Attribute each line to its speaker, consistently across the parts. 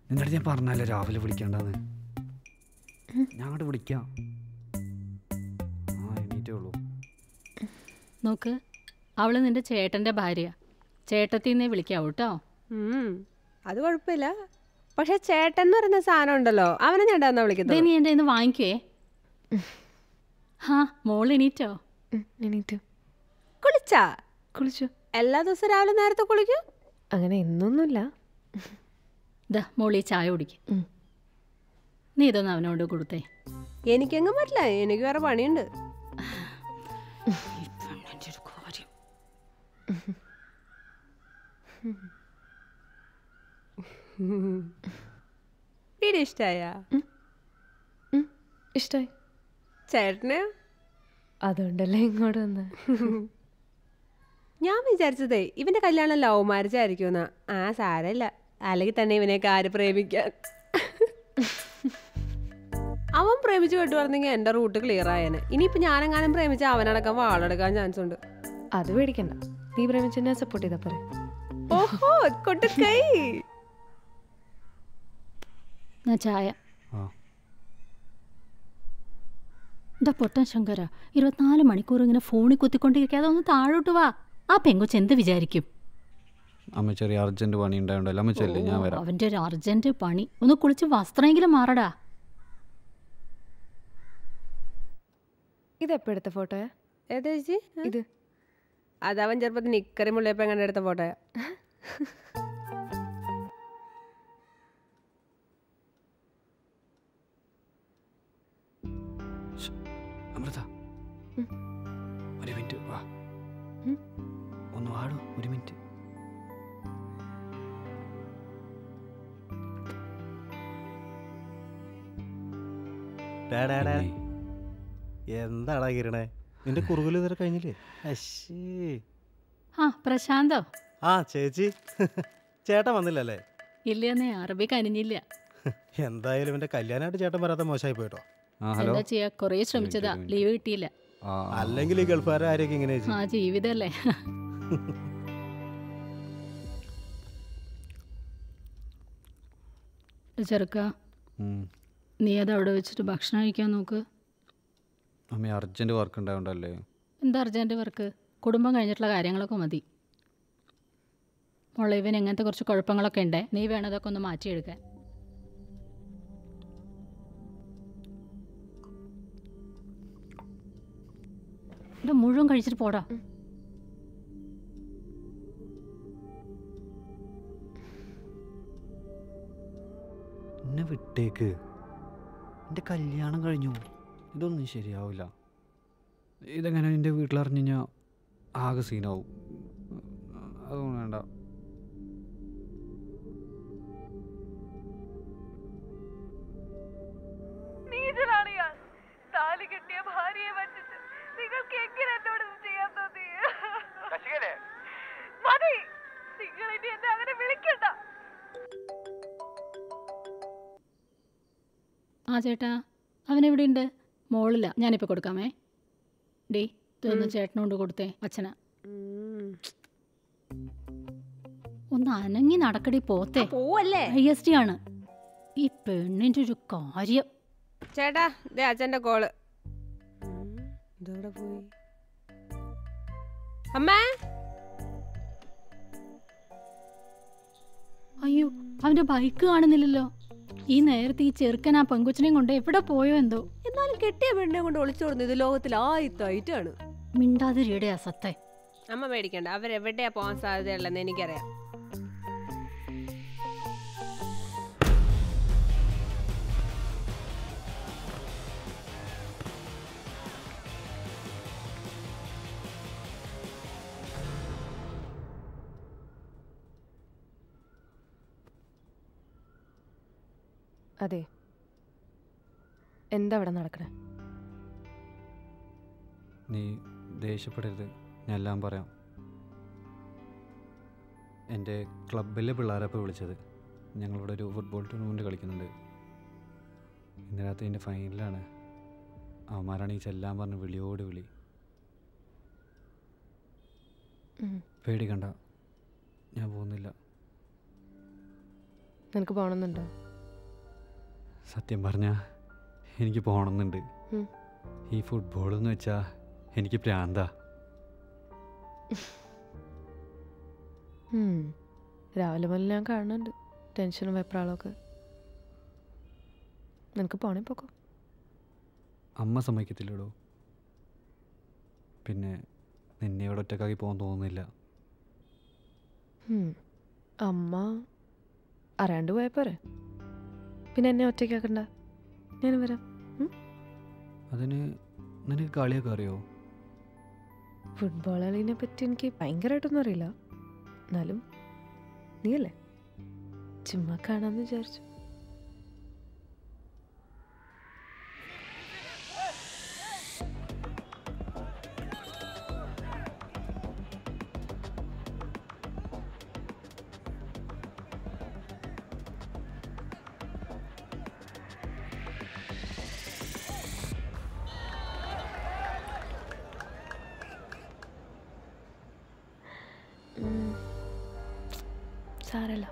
Speaker 1: നിന്നോട് ഞാൻ പറഞ്ഞല്ലേ രാവിലെ വിളിക്കണ്ടെന്ന് ഞാൻ അങ്ങോട്ട് വിളിക്കാം ആ എണീറ്റേ ഉള്ളൂ
Speaker 2: നോക്ക് അവള് നിന്റെ ചേട്ടന്റെ ഭാര്യ ചേട്ടത്തിന്നേ വിളിക്കാവൂ കേട്ടോ
Speaker 3: ഉം, അത് കുഴപ്പമില്ല പക്ഷെ ചേട്ടൻ എന്ന് പറയുന്ന സാധനം ഉണ്ടല്ലോ അവനെ ഞാൻ എന്താ
Speaker 2: ദേ
Speaker 3: വിളിക്കുന്നത്
Speaker 2: നീ എൻ്റെ ഇന്ന് വാങ്ങിക്കുവേ ഹാ മോൾ എണീറ്റോ
Speaker 4: ഉം, എണീറ്റു
Speaker 3: കുളിച്ചാ
Speaker 4: കുളിച്ചു
Speaker 3: എല്ലാ ദിവസവും രാവിലെ നേരത്തെ കുളിക്കും
Speaker 4: അങ്ങനെ എന്നൊന്നുമില്ല
Speaker 2: ദാ മോളി ചായ കുടിക്കും
Speaker 4: ഉം.
Speaker 2: നീ ഇതൊന്ന് അവനോട് കൊടുത്തേ
Speaker 3: എനിക്കെങ്ങും പറ്റില്ല എനിക്ക് വേറെ പണിയുണ്ട്
Speaker 2: ഈ പെണ്ണിന്റെ ഒരു കാര്യം
Speaker 3: വീട് ഇഷ്ടായ
Speaker 4: ഉം, ഇഷ്ടായി
Speaker 3: ചേട്ടന്
Speaker 4: അതുകൊണ്ടല്ലേ ഇങ്ങോട്ട് വന്ന്
Speaker 3: ഞാൻ വിചാരിച്ചതേ ഇവന്റെ കല്യാണം ലവ് മാരേജ് ആയിരിക്കുമെന്നാ ആ സാരമില്ല അല്ലെങ്കിൽ തന്നെ ഇവനെയൊക്കെ ആര് പ്രേമിക്കാൻ അവൻ പ്രേമിച്ച് കേട്ടു പറഞ്ഞെങ്കിൽ എന്റെ റൂട്ട് ക്ലിയർ ആയേനെ ഇനിയിപ്പോ ഞാനെങ്ങാനും പ്രേമിച്ച അവനടക്കം വാളെടുക്കാൻ ചാൻസ് ഉണ്ട്
Speaker 4: അത് പേടിക്കണ്ട നീ പ്രേമിച്ചെന്നെ സപ്പോർട്ട് ചെയ്താ പോരെ
Speaker 3: ഓഹോ കൊട്ടുകൈ
Speaker 2: എന്നാ ചായ
Speaker 1: ആ
Speaker 2: എന്താ പൊട്ടൻ ശങ്കര ഇരുപത്തിനാല് മണിക്കൂർ ഇങ്ങനെ ഫോണിൽ കുത്തിക്കൊണ്ടിരിക്കാതെ ഒന്ന് താഴോട്ട് വാ ആ പെങ്കൊച്ച് എന്ത് വിചാരിക്കും
Speaker 1: അമ്മ ചെറിയ അർജന്റ് പണി ഉണ്ടായോണ്ടല്ലോ അമ്മ ചെല്ലി ഞാൻ
Speaker 2: ഓ,
Speaker 1: വരാം
Speaker 2: അവന്റെ ഒരു അർജന്റ് പണി ഒന്ന് കുളിച്ച് വസ്ത്രമെങ്കിലും മാറടാ
Speaker 4: ഇത് എപ്പോ എടുത്ത ഫോട്ടോയാ
Speaker 3: ഏതാ ചേച്ചി
Speaker 4: ഇത്
Speaker 3: അതവൻ ചെറുപ്പത്തിൽ നിക്കറി മുള്ളിയപ്പോ എങ്ങനെ എടുത്ത ഫോട്ടോയാ
Speaker 1: ശ്ശ്, അമൃത
Speaker 4: ഉം.
Speaker 1: ഒരു മിനിറ്റ് വാ
Speaker 4: ഉം.
Speaker 1: ഒന്ന് വാടോ ഒരു മിനിറ്റ്
Speaker 5: ഡാ, ഡാ, ഡാ.
Speaker 1: പിന്നെ,
Speaker 5: എന്താടാ കിരണേ നിന്റെ കുറുകല് ഇതുവരെ കഴിഞ്ഞില്ലേ അശ്ശേ
Speaker 2: ആ പ്രശാന്തോ
Speaker 5: ആ ചേച്ചി ചേട്ടൻ വന്നില്ലല്ലേ
Speaker 2: ഇല്ലെന്നേ അറബി കനിഞ്ഞില്ല
Speaker 5: എന്തായാലും എന്റെ കല്യാണമായിട്ട് ചേട്ടൻ വരാത്ത മോശമായി പോയിട്ടോ
Speaker 1: ആ ഹലോ
Speaker 2: എന്താ ചെയ്യാ കുറേ ശ്രമിച്ചതാ
Speaker 1: മിനിറ്റ്.
Speaker 2: ലീവ് കിട്ടിയില്ല
Speaker 1: ആ ആ,
Speaker 5: അല്ലെങ്കിൽ ഈ ഗൾഫുകാരെ ആരെയൊക്കെ ഇങ്ങനെ ചേച്ചി
Speaker 2: ആ ജീവിതല്ലേ ചെറുക്ക
Speaker 1: ഉം.
Speaker 2: നീ അത് അവിടെ വെച്ചിട്ട് ഭക്ഷണം കഴിക്കാൻ നോക്ക്
Speaker 1: അമ്മ അർജന്റ് വർക്ക് ഉണ്ടായോണ്ടല്ലേ
Speaker 2: എന്താ അർജൻറ്റ് വർക്ക് കുടുംബം കഴിഞ്ഞിട്ടുള്ള കാര്യങ്ങളൊക്കെ മതി മോളെ ഇവൻ എങ്ങനത്തെ കുറച്ച് കുഴപ്പങ്ങളൊക്കെ ഉണ്ടേ നീ വേണം അതൊക്കെ ഒന്ന് മാറ്റിയെടുക്കാൻ ഇവിടെ മുഴുവൻ കഴിച്ചിട്ട് പോടാ
Speaker 1: എന്നെ വിട്ടേക്ക് എൻ്റെ കല്യാണം കഴിഞ്ഞു ഇതൊന്നും ശരിയാവില്ല ഇതെങ്ങനെ എൻ്റെ വീട്ടിലറിഞ്ഞു കഴിഞ്ഞാൽ ആകെ സീനാവും അതൊന്നും വേണ്ട
Speaker 6: നീചനാണ് ഇയാൾ താലി കെട്ടിയ ഭാര്യയെ വഞ്ചിച്ച് നിങ്ങൾക്ക് എങ്ങനെ എന്നോട് ഇത് ചെയ്യാൻ തോന്നി മതി നിങ്ങൾ ഇനി എന്നെ അങ്ങനെ വിളിക്കണ്ട
Speaker 2: ആ ചേട്ടാ അവൻ എവിടെ ഉണ്ട് മോളില്ല ഞാനിപ്പോൾ കൊടുക്കാമേ ഡീ ഇതൊന്ന് ചേട്ടനോണ്ട് കൊടുത്തേ അച്ഛനാ ഒന്ന് അനങ്ങി നടക്കടി പോത്തേ
Speaker 3: പോവല്ലേ
Speaker 2: ഐ എസ് ടി ആണ് ഈ പെണ്ണിൻ്റെ ഒരു കാര്യം
Speaker 3: ചേട്ടാ ദേ അച്ഛന്റെ കോള് ഇതോടെ പോയി അമ്മേ
Speaker 2: അയ്യോ അവൻ്റെ ബൈക്ക് കാണുന്നില്ലല്ലോ ഈ നേരത്തെ ഈ ചെറുക്കൻ ആ പെങ്കൊച്ചിനെയും കൊണ്ട് എവിടെ പോയോ എന്തോ
Speaker 3: എന്നാലും കെട്ടിയ പെണ്ണിനെ കൊണ്ട് ഒളിച്ചോടുന്നു ഇത് ലോകത്തിൽ ആയിത്തായിട്ടാണ്
Speaker 2: മിണ്ടാതിരിയുടെ അസത്തെ
Speaker 3: അമ്മ പേടിക്കണ്ട അവരെവിടെയാ പോകാൻ സാധ്യതയുള്ളതെന്ന് എനിക്കറിയാം
Speaker 4: അതെ എന്താ അവിടെ നടക്കണേ
Speaker 1: നീ ദേഷ്യപ്പെടരുത് ഞാൻ എല്ലാം പറയാം എൻ്റെ ക്ലബിലെ പിള്ളേരെ ഇപ്പോൾ വിളിച്ചത് ഞങ്ങളിവിടെ ഒരു ഫുട്ബോൾ ടൂർണമെൻറ്റ് കളിക്കുന്നുണ്ട് ഇന്ന് രാത്രി എൻ്റെ ഫൈനലാണ് അവന്മാരാണ് ഈ ചെല്ലാൻ പറഞ്ഞ് വിളിയോട് വിളി
Speaker 4: ഉം.
Speaker 1: പേടിക്കണ്ട ഞാൻ പോകുന്നില്ല
Speaker 4: നിനക്ക് പോകണമെന്നുണ്ടോ
Speaker 1: സത്യം പറഞ്ഞാൽ എനിക്ക് പോകണമെന്നുണ്ട്
Speaker 4: ഉം.
Speaker 1: ഈ ഫുട്ബോൾ എന്ന് വെച്ചാൽ എനിക്ക് പ്രാന്താ
Speaker 4: ഉം. രാവിലെ മുതൽ ഞാൻ കാണുന്നുണ്ട് ടെൻഷനും വെപ്രാളമൊക്കെ നിനക്ക് പോണേ പോക്കോ
Speaker 1: അമ്മ സമ്മതിക്കത്തില്ലടോ പിന്നെ നിന്നെ ഇവിടെ ഒറ്റക്കാക്കി പോകാൻ തോന്നുന്നില്ല
Speaker 4: ഉം. അമ്മ അറിയാണ്ട് പോയാൽ പോരെ പിന്നെ എന്നെ ഒറ്റയ്ക്കാക്കണ്ട ഞാൻ വരാം
Speaker 1: അതിന് നിനക്ക് കളിയൊക്കെ അറിയോ
Speaker 4: ഫുട്ബോൾ കളിനെ പറ്റി എനിക്ക് ഭയങ്കരമായിട്ടൊന്നും അറിയില്ല എന്നാലും നീയല്ലേ ചുമ്മാ കാണാമെന്ന് വിചാരിച്ചു ഉം. സാരല്ല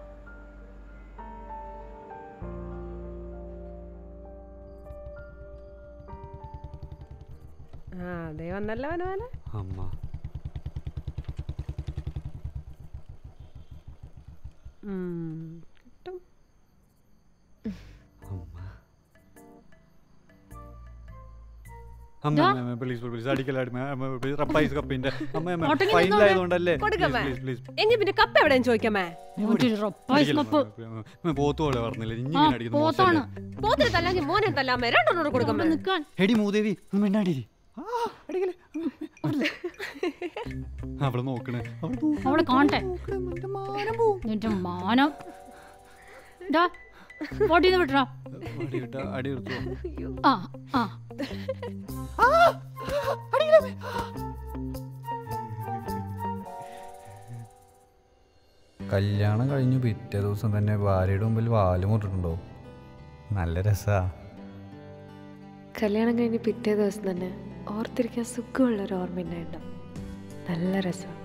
Speaker 3: ആ അതേ വന്നല്ലോ വനവാല
Speaker 1: അമ്മ
Speaker 3: കിട്ടും
Speaker 1: അമ്മ അമ്മ അമ്മ പ്ലീസ് പ്ലീസ് അടിക്കല റബ്ബൈസ് കപ്പിന്റെ അമ്മ അമ്മ
Speaker 2: ഒട്ടങ്ങി
Speaker 1: ഫൈനലായതുകൊണ്ടല്ലേ
Speaker 3: കൊടുക്കമ്മേ.
Speaker 1: പ്ലീസ് പ്ലീസ്
Speaker 3: എങ്കിൽ പിന്നെ കപ്പ എവിടെയും ചോദിക്കാമേ
Speaker 1: പോത്തു പോലെ പറഞ്ഞില്ല
Speaker 2: ആ
Speaker 1: ഇങ്ങനെ അടിക്കുന്നു
Speaker 2: പോത്താണ്
Speaker 3: പോത്തിനെ തല്ലാങ്കി മോനെ തല്ലാമേ രണ്ടെണ്ണോട് കൊടുക്കമ്മേ
Speaker 2: അവിടെ നിൽക്കാൻ
Speaker 1: എടി മൂദേവി ഒന്ന് മിണ്ടാടിരി അവള് നോക്കണേ അവള് നോക്കണ്,
Speaker 2: അവളെ കാണട്ടെ
Speaker 1: നോക്കണ്, നിന്റെ മാനം പോവും.
Speaker 2: നിന്റെ മാനം ഡാ ഓട്ടിന്ന് വിട്ടടാ
Speaker 1: അടി കിട്ടാ, അടി നിർത്തുവോ?
Speaker 2: ആ ആ
Speaker 1: കല്യാണം കഴിഞ്ഞു പിറ്റേ ദിവസം തന്നെ ഭാര്യയുടെ മുമ്പിൽ വാല് മുട്ടിട്ടുണ്ടോ നല്ല രസാ
Speaker 4: കല്യാണം കഴിഞ്ഞ് പിറ്റേ ദിവസം തന്നെ ഓർത്തിരിക്കാൻ സുഖമുള്ളൊരു ഓർമ്മ ഉണ്ടായിട്ടുണ്ടാവും നല്ല രസം